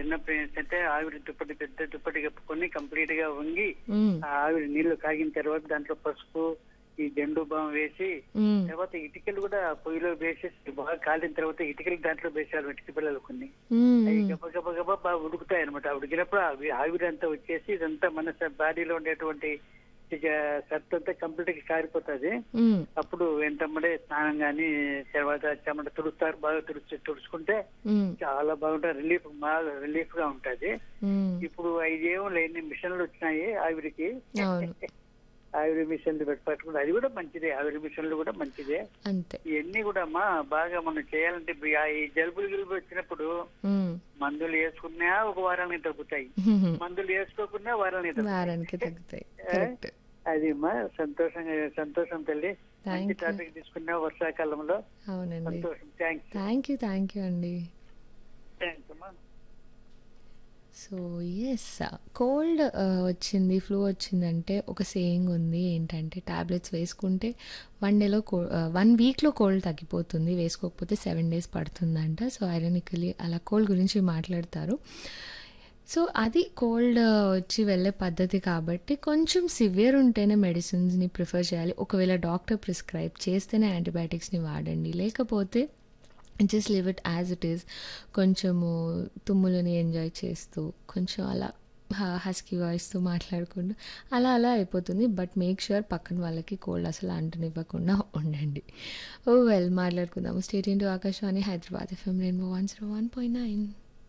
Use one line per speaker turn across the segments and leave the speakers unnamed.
చిన్నప్పుడు ఏంటంటే ఆవిరి దుప్పటి పెద్ద దుప్పటి కప్పుకొని కంప్లీట్ గా వంగి
మ్మ్.
ఆ ఆవిరి నీళ్లు కాగిన తర్వాత దాంట్లో పసుపు ఈ జెండు బాం వేసి
మ్మ్.
తర్వాత ఇటుకలు కూడా పొయ్యిలో వేసేసి బాగా కాలిన తర్వాత ఇటుకలు దాంట్లో వేసారు ఇటుక పిల్లలు కొన్ని
మ్మ్.
అవి గబ గబ గబ బాగా ఉడుకుతాయి అనమాట ఉడికినప్పుడు అవి ఆవిరి అంతా వచ్చేసి ఇదంతా మన బాడీలో ఉండేటువంటి ఇక సత్తు అంతా కంప్లీట్ గా కారిపోతుంది
మ్మ్.
అప్పుడు వెంటమ్మడే స్నానం గాని తర్వాత చెమట తుడుస్తారు బాగా తుడుచు తుడుచుకుంటే
మ్మ్.
చాలా బాగుంటుంది రిలీఫ్ బాగా రిలీఫ్ గా ఉంటది
మ్మ్.
ఇప్పుడు ఐదేమో లేని మిషన్లు వచ్చినాయి ఆవిరికి
అవును
ఆవిరి మిషన్లు పెట్టి పట్టుకుంటే అది కూడా మంచిదే ఆవిరి మిషన్లు కూడా మంచిదే
అంతే
ఇవన్నీ కూడా అమ్మా బాగా మనం చేయాలంటే ఇప్పుడు ఆ ఈ జలుబులు గిలుబు వచ్చినప్పుడు
మ్మ్.
మందులు వేసుకున్నా ఒక వారానికి తగ్గుతాయి
మ్మ్.
మందులు వేసుకోకున్నా వారానికి తగ్గుతాయి
వారానికి తగ్గుతాయి కరెక్ట్
అది మా సంతోషంగా సంతోషం తల్లి
Thank
మంచి
you.
టాపిక్ తీసుకున్నా వర్షాకాలంలో
అవునండి
సంతోషం thanks
thank you thank you అండి
థ్యాంక్స్ అమ్మా
సో ఎస్ కోల్డ్ వచ్చింది ఫ్లూ వచ్చిందంటే ఒక సేయింగ్ ఉంది ఏంటంటే టాబ్లెట్స్ వేసుకుంటే వన్ డేలో కో వన్ వీక్లో కోల్డ్ తగ్గిపోతుంది వేసుకోకపోతే సెవెన్ డేస్ పడుతుందంట సో ఐరనికలీ అలా కోల్డ్ గురించి మాట్లాడతారు సో అది కోల్డ్ వచ్చి వెళ్ళే పద్ధతి కాబట్టి కొంచెం సివియర్ ఉంటేనే మెడిసిన్స్ని ప్రిఫర్ చేయాలి ఒకవేళ డాక్టర్ ప్రిస్క్రైబ్ చేస్తేనే యాంటీబయాటిక్స్ని వాడండి లేకపోతే just leave it as it is కొంచెము తుమ్ములని ఎంజాయ్ చేస్తూ కొంచెం అలా హస్కీ వాయిస్తో మాట్లాడుకుంటూ అలా అలా అయిపోతుంది బట్ మేక్ ష్యూర్ పక్కన వాళ్ళకి కోల్డ్ అసలు అంటనివ్వకుండా ఉండండి ఓ వెల్ మాట్లాడుకుందాము stay tuned to Akashvani Hyderabad FM Rainbow one zero one point nine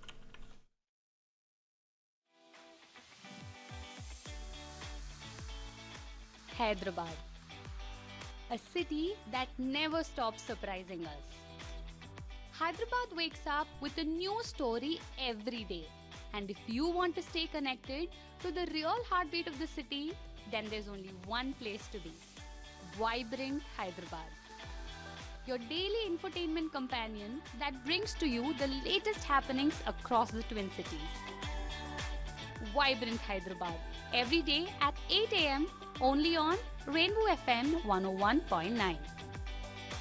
Hyderabad, a city that never stops surprising us. Hyderabad wakes up with a new story every day. And if you want to stay connected to the real heartbeat of the city, then there's only one place to be Vibrant Hyderabad. Your daily infotainment companion that brings to you the latest happenings across the Twin Cities. Vibrant Hyderabad every day at 8 a.m. only on Rainbow FM 101.9.